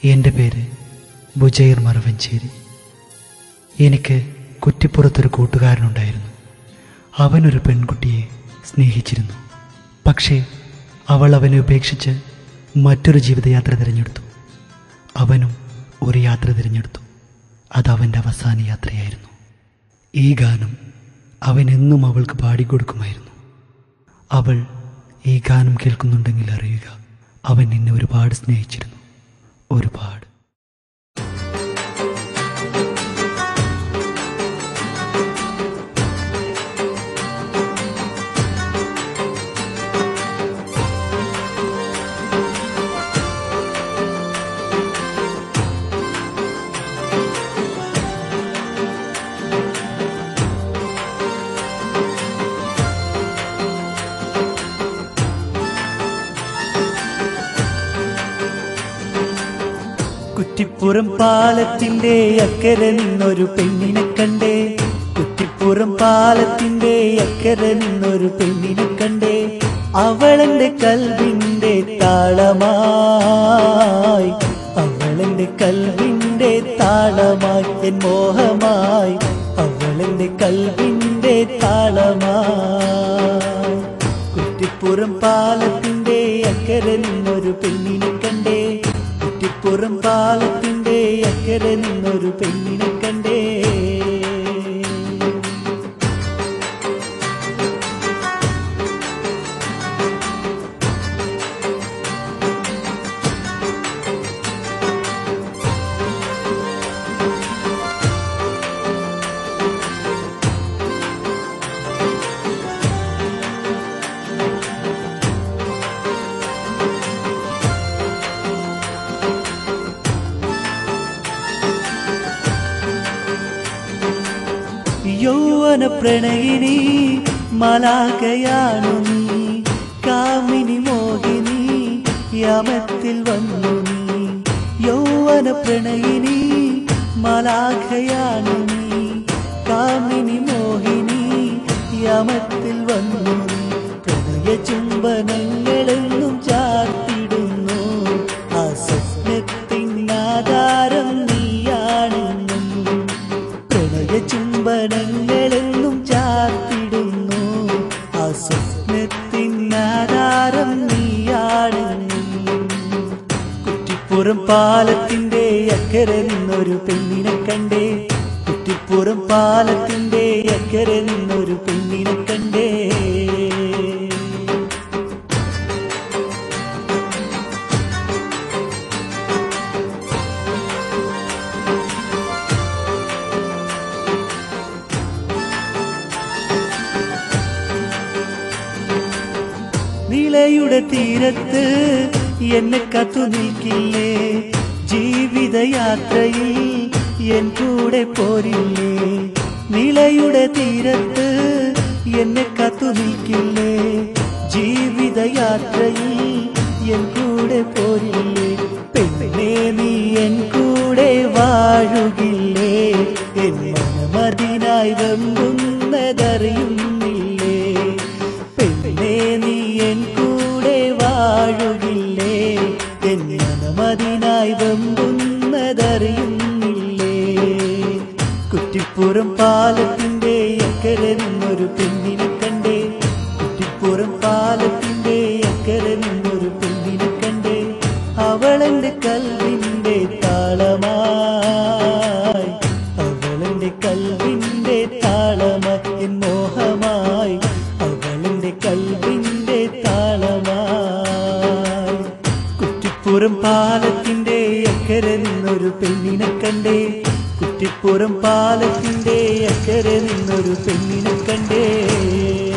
എൻ്റെ പേര് ബുജൈർ മറവഞ്ചേരി എനിക്ക് കുറ്റിപ്പുറത്തൊരു കൂട്ടുകാരനുണ്ടായിരുന്നു അവനൊരു പെൺകുട്ടിയെ സ്നേഹിച്ചിരുന്നു പക്ഷേ അവൾ അവനെ ഉപേക്ഷിച്ച് മറ്റൊരു ജീവിതയാത്ര തിരഞ്ഞെടുത്തു അവനും ഒരു യാത്ര തിരഞ്ഞെടുത്തു അത് അവൻ്റെ അവസാന യാത്രയായിരുന്നു ഈ ഗാനം അവൻ എന്നും അവൾക്ക് പാടിക്കൊടുക്കുമായിരുന്നു അവൾ ഈ ഗാനം കേൾക്കുന്നുണ്ടെങ്കിൽ അറിയുക അവൻ എന്നെ ഒരുപാട് സ്നേഹിച്ചിരുന്നു ഒരുപാട് കുറ്റിപ്പുറം പാലത്തിന്റെ അക്കരെ നിന്നൊരു പെണ്ണിനെ കണ്ടേ കുറ്റിപ്പുറം പാലത്തിന്റെ അക്കരെ നിന്നൊരു പെണ്ണിനെ കണ്ടേ അവളെന്റെ കൽവിന്റെ താളമായി അവളെന്റെ കൽവിന്റെ താളമായി എൻ മോഹമായി അവളെന്റെ കൽവിന്റെ താളമായി കുറ്റിപ്പുറം പാലത്തിന്റെ അക്കരെ നിന്നൊരു പെണ്ണിനെ കണ്ടേ കുറ്റിപ്പുറം പാലത്തിന്റെ അക്കരെ നിന്നൊരു പെണ്ണിനെ കണ്ടേ യൗവന പ്രണയിനി മലാകയാണു നീ കാമിനി മോഹിനി യമത്തിൽ വന്നു നീ യൗവന പ്രണയിനി മലാഖയാണു നീ കാമിനി മോഹിനി യമത്തിൽ വന്നു നീ പ്രണയ ചുംബനങ്ങളെന്നും ചാർത്തിടുന്നു ആ സ്വപ്നത്തിനാധാരം നീയാണെന്നും പ്രണയ ചുംബനങ്ങളെന്നും ചാർത്തിടുന്നു ആ സ്വപ്നത്തിനാധാരം നീയാണെന്നും കുറ്റിപ്പുറം പാലത്തിന്റെ അക്കരെ നിന്നൊരു പെണ്ണിനെ കണ്ടേ കുറ്റിപ്പുറം പാലത്തിന്റെ അക്കരെ നിന്നൊരു പെണ്ണിനെ കണ്ടേ നിലയുടെ തീരത്ത് എന്നെ കത്തു നിൽക്കില്ലേ ജീവിതയാത്രയിൽ എൻ കൂടെ പോരില്ലേ നിലയുടെ തീരത്ത് എന്നെ കത്തു നിൽക്കില്ലേ ജീവിതയാത്രയിൽ എൻ കൂടെ പോരില്ലേ പെണ്ണെ നീ എൻ കൂടെ വാഴുകില്ലേ എൻ മനമതിനായി വെമ്പുന്നതറിയുന്നില്ലേ പെണ്ണെ നീ എൻ കൂടെ വാഴുകില്ലേ എൻ മനമതിനായി വെമ്പുന്നതറിയുന്നില്ലേ കുറ്റിപ്പുറം പാലത്തിന്റെ അക്കരെ നിന്നൊരു പെണ്ണിനെ കണ്ടേ കുറ്റിപ്പുറം പാലത്തിന്റെ അക്കരെ നിന്നൊരു പെണ്ണിനെ കണ്ടേ അവളെന്റെ കൽവിന്റെ താളമായി അവളെന്റെ കൽവിന്റെ താളമായി എൻ മോഹമായി അവളെന്റെ കൽവിന്റെ താളമായി കുറ്റിപ്പുറം പാലത്തിന്റെ അക്കരെ നിന്നൊരു പെണ്ണിനെ കണ്ടേ കുറ്റിപ്പുറം പാലത്തിന്റെ അക്കരെ നിന്നൊരു പെണ്ണിനെ കണ്ടേ